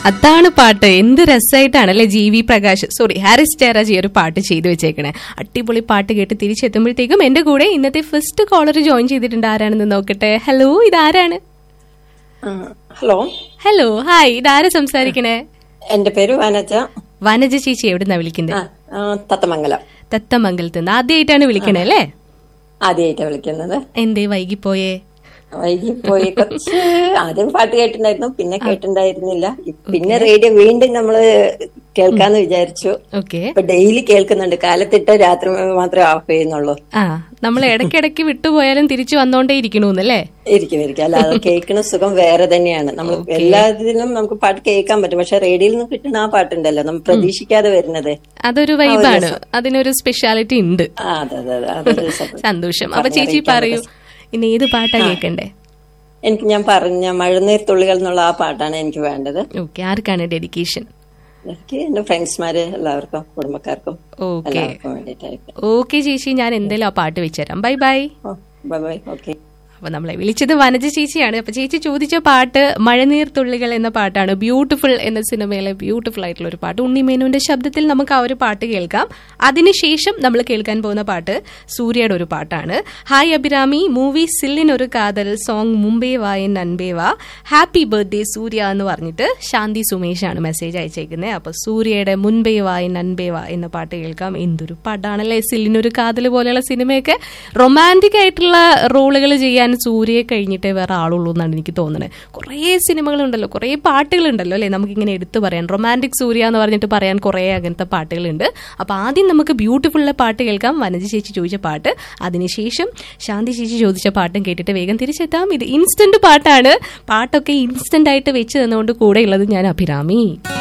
അതാണ് പാട്ട് എന്ത് രസമായിട്ടാണ് അല്ലെ ജി വി പ്രകാശ് സോറി ഹാരിസ് ജയറാജ് ഈ ഒരു പാട്ട് ചെയ്തു വെച്ചേക്കണേ അടിപൊളി പാട്ട് കേട്ട് തിരിച്ചെത്തുമ്പോഴത്തേക്കും എന്റെ കൂടെ ഇന്നത്തെ ഫസ്റ്റ് കോളർ ജോയിൻ ചെയ്തിട്ടുണ്ട് ആരാണെന്ന് നോക്കട്ടെ ഹലോ ഇതാരാണ് ആ, ഹലോ ഹലോ ഹായ് ഇതാരാ സംസാരിക്കണേ എന്റെ പേര് വനജ വനജ ചേച്ചി എവിടുന്നാ വിളിക്കുന്നത് ആ, ആ, തത്തമംഗലം തത്തമംഗലത്ത് നിന്ന് ആദ്യമായിട്ടാണ് വിളിക്കണേ അല്ലേ ആദ്യമായിട്ടാണ് വിളിക്കുന്നത് എന്തേ വൈകിപ്പോയേ വൈകി പോയി കുറച്ച് ആദ്യം പാട്ട് കേട്ടിട്ടുണ്ടായിരുന്നു പിന്നെ കേട്ടിട്ടുണ്ടായിരുന്നില്ല പിന്നെ റേഡിയോ വീണ്ടും നമ്മള് കേൾക്കാന്ന് വിചാരിച്ചു ഓക്കെ ഇപ്പൊ ഡെയിലി കേൾക്കുന്നുണ്ട് കാലത്തിട്ട് രാത്രി മാത്രമേ ഓഫ് ചെയ്യുന്നുള്ളൂ ആ നമ്മൾ ഇടയ്ക്കിടയ്ക്ക് വിട്ടുപോയാലും തിരിച്ചു വന്നോണ്ടേ ഇരിക്കണൂന്നല്ലേ ഇരിക്കും ഇരിക്കും അല്ലാതെ കേൾക്കുന്ന സുഖം വേറെ തന്നെയാണ് നമ്മൾ എല്ലാത്തിനും നമുക്ക് പാട്ട് കേൾക്കാൻ പറ്റും പക്ഷെ റേഡിയോയിൽ നിന്ന് കിട്ടുന്ന ആ പാട്ടുണ്ടല്ലോ നമ്മൾ പ്രതീക്ഷിക്കാതെ വരുന്നത് അതൊരു വൈബാണ് അതിനൊരു സ്പെഷ്യാലിറ്റി ഉണ്ട് ആ അതെ അതെ അതെ അതൊരു സം- സന്തോഷം അപ്പൊ ചേച്ചി പറയൂ ഇനി ഏത് പാട്ടാ കേൾക്കണ്ടേ എനിക്ക് ഞാൻ പറഞ്ഞ മഴനീർ തുള്ളികൾ എന്നുള്ള ആ പാട്ടാണ് എനിക്ക് വേണ്ടത് ഓക്കെ ആർക്കാണ് ഡെഡിക്കേഷൻ എനിക്ക് എന്റെ ഫ്രണ്ട്സ്മാര് എല്ലാവർക്കും കുടുംബക്കാർക്കും ഓക്കെ എല്ലാവർക്കും വേണ്ടിയിട്ടായിട്ട് ഓക്കെ ചേച്ചി ഞാൻ എന്തായാലും ആ പാട്ട് വെച്ചുതരാം bye bye bye bye okay അപ്പൊ നമ്മളെ വിളിച്ചത് വനജ ചേച്ചിയാണ് അപ്പൊ ചേച്ചി ചോദിച്ച പാട്ട് മഴനീർ തുള്ളികൾ എന്ന പാട്ടാണ് ബ്യൂട്ടിഫുൾ എന്ന സിനിമയിലെ ബ്യൂട്ടിഫുൾ ആയിട്ടുള്ള ഒരു പാട്ട് ഉണ്ണിമേനുവിന്റെ ശബ്ദത്തിൽ നമുക്ക് ആ ഒരു പാട്ട് കേൾക്കാം അതിനുശേഷം നമ്മൾ കേൾക്കാൻ പോകുന്ന പാട്ട് സൂര്യയുടെ ഒരു പാട്ടാണ് ഹായ് അഭിരാമി മൂവി സില്ലിൻ ഒരു കാതൽ സോങ് മുംബൈ വായൻ അൻപേ വാ ഹാപ്പി ബർത്ത്ഡേ സൂര്യ എന്ന് പറഞ്ഞിട്ട് ശാന്തി സുമേഷാണ് മെസ്സേജ് അയച്ചേക്കുന്നത് അപ്പൊ സൂര്യയുടെ മുൻപേ വായൻ അൻപേ വാ എന്ന പാട്ട് കേൾക്കാം എന്തൊരു പാട്ടാണല്ലേ സില്ലിനൊരു കാതൽ പോലെയുള്ള സിനിമയൊക്കെ റൊമാൻറ്റിക് ആയിട്ടുള്ള റോളുകൾ ചെയ്യാൻ സൂര്യയെ കഴിഞ്ഞിട്ടേ വേറെ ആളുള്ളൂ എന്നാണ് എനിക്ക് തോന്നുന്നത് കുറേ സിനിമകളുണ്ടല്ലോ കുറേ പാട്ടുകളുണ്ടല്ലോ അല്ലേ നമുക്കിങ്ങനെ എടുത്തു പറയാൻ റൊമാൻറ്റിക് സൂര്യ എന്ന് പറഞ്ഞിട്ട് പറയാൻ കുറേ അങ്ങനത്തെ പാട്ടുകളുണ്ട് അപ്പോൾ ആദ്യം നമുക്ക് ബ്യൂട്ടിഫുള്ള പാട്ട് കേൾക്കാം വനജ ചേച്ചി ചോദിച്ച പാട്ട് അതിനുശേഷം ശാന്തി ചേച്ചി ചോദിച്ച പാട്ടും കേട്ടിട്ട് വേഗം തിരിച്ചെത്താം ഇത് ഇൻസ്റ്റന്റ് പാട്ടാണ് പാട്ടൊക്കെ ഇൻസ്റ്റന്റ് ആയിട്ട് വെച്ച് തന്നുകൊണ്ട് കൂടെ ഉള്ളത് ഞാൻ അഭിരാമി